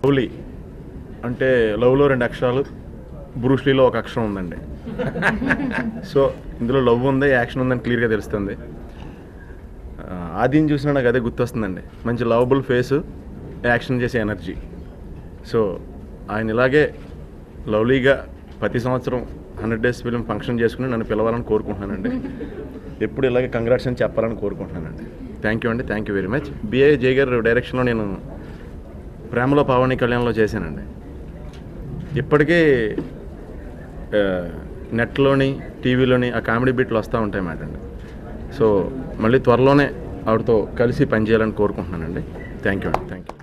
lovely అంటే లవ్లో రెండు అక్షరాలు బ్రూస్లీలో ఒక అక్షరం ఉందండి సో ఇందులో లవ్ ఉంది యాక్షన్ ఉందని క్లియర్గా తెలుస్తుంది ఆ, ఆదిని చూసినా నాకు అదే గుర్తొస్తుందండి మంచి లవబుల్ ఫేసు యాక్షన్ చేసే ఎనర్జీ సో ఆయన ఇలాగే లవ్లీగా ప్రతి సంవత్సరం హండ్రెడ్ డేస్ ఫిలిం ఫంక్షన్ చేసుకుని నన్ను పిలవాలని కోరుకుంటున్నానండి ఎప్పుడు ఇలాగే కంగ్రాట్స్ అని చెప్పాలని కోరుకుంటున్నానండి థ్యాంక్ యూ అండి thank you very much BA Jai గారు డైరెక్షన్లో నేను ప్రేమలో పావని కళ్యాణ్లో చేశానండి ఇప్పటికీ ఆ, నెట్లోని టీవీలోని ఆ కామెడీ బిట్లు వస్తూ ఉంటాయి మాట అండి సో మళ్ళీ త్వరలోనే ఆవిడతో కలిసి పనిచేయాలని కోరుకుంటున్నానండి థ్యాంక్ యూ అండి థ్యాంక్ యూ